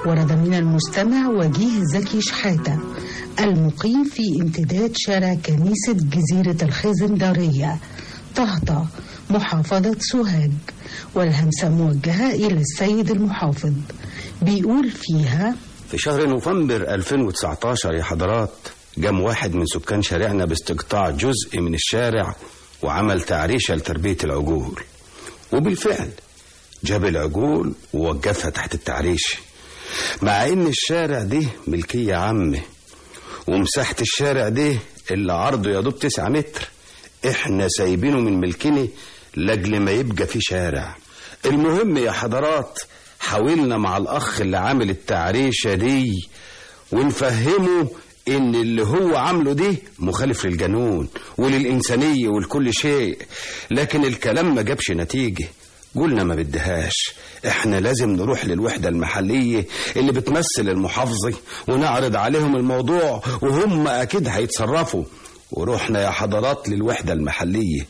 ورد من المستمع وجيه زكي شحاتة المقيم في امتداد شارع كنيسة جزيرة الخزندارية طهطا محافظة سوهاج والهمسة موجهة إلى السيد المحافظ بيقول فيها في شهر نوفمبر 2019 يا حضرات جام واحد من سكان شارعنا باستقطاع جزء من الشارع وعمل تعريشة لتربية العجول وبالفعل جاب العجول ووقفها تحت التعريش مع ان الشارع ده ملكية عامة ومساحة الشارع ده اللي عرضه يا دوب تسعة متر احنا سايبينه من ملكنا لاجل ما يبقى في شارع المهم يا حضرات حاولنا مع الاخ اللي عامل التعريشة دي ونفهمه ان اللي هو عامله ده مخالف للجنون وللإنسانية ولكل شيء لكن الكلام ما جابش نتيجة قلنا ما بدهاش احنا لازم نروح للوحدة المحلية اللي بتمثل المحافظة ونعرض عليهم الموضوع وهم اكيد هيتصرفوا ورحنا يا حضرات للوحدة المحلية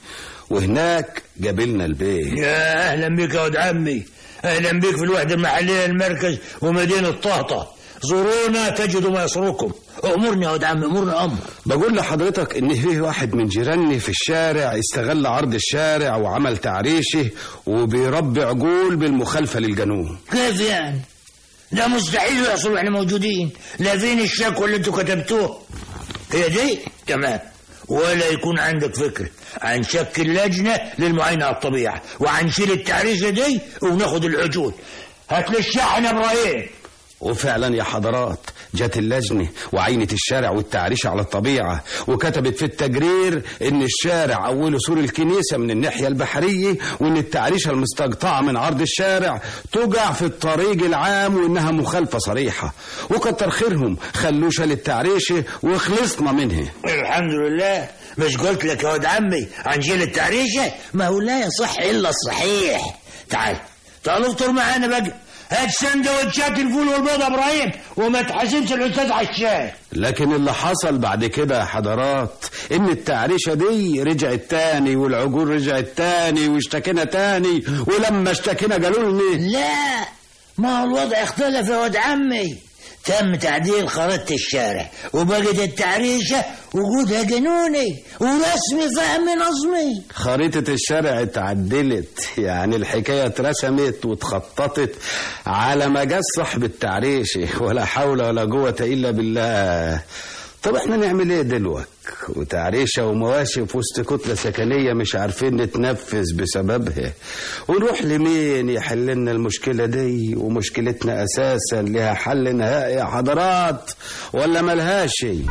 وهناك جابلنا البيت يا اهلا بك يا ولد عمي اهلا بك في الوحده المحليه المركز ومدينه طهطا زورونا تجدوا ما يسركم امرني يا ولد عمي امرني امر بقول لحضرتك ان في واحد من جيراني في الشارع استغل عرض الشارع وعمل تعريشه وبيربي عجول بالمخالفة للجنون كيف يعني ده مستحيل يحصل واحنا موجودين لا فين الشكوى اللي انتوا كتبتوه هي دي تمام ولا يكون عندك فكرة عن شكل لجنة للمعاينة على الطبيعة وهنشيل التعريشة دي وناخد العجول هات لي الشحن يا ابراهيم وفعلا يا حضرات جت اللجنة وعينت الشارع والتعريش على الطبيعة وكتبت في التجرير ان الشارع اوله سور الكنيسة من الناحية البحرية وان التعريشة المستقطعة من عرض الشارع تقع في الطريق العام وانها مخالفة صريحة وكتر خيرهم خلوشة للتعريشة وخلصنا منها الحمد لله مش قلت لك يا ولد عمي هنشيل التعريشة ما هو لا يصح الا الصحيح تعال تعال افطر معانا بقى هات سندوتشات الفول والبيض يا ابراهيم وما تحاسبش الاستاذ عشان لكن اللي حصل بعد كده يا حضرات ان التعريشة دي رجعت تاني والعجول رجعت تاني واشتكينا تاني ولما اشتكينا قالوا لنا لا ما هو الوضع اختلف يا ولد عمي تم تعديل خريطة الشارع وبقت التعريشة وجودها جنوني ورسمي فهمي نظمي خريطة الشارع اتعدلت يعني الحكاية اترسمت واتخططت على مجاز صاحب التعريشة ولا حول ولا قوة إلا بالله طب احنا نعمل ايه دلوقتي وتعريشة ومواشي في وسط كتلة سكنية مش عارفين نتنفذ بسببها ونروح لمين يحل لنا المشكلة دي ومشكلتنا أساسا لها حل نهائي يا حضرات ولا ملهاش شيء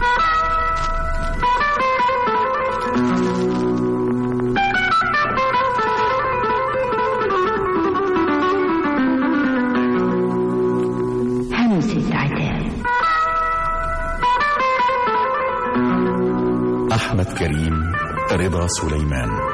همسة عتاب أحمد كريم رضا سليمان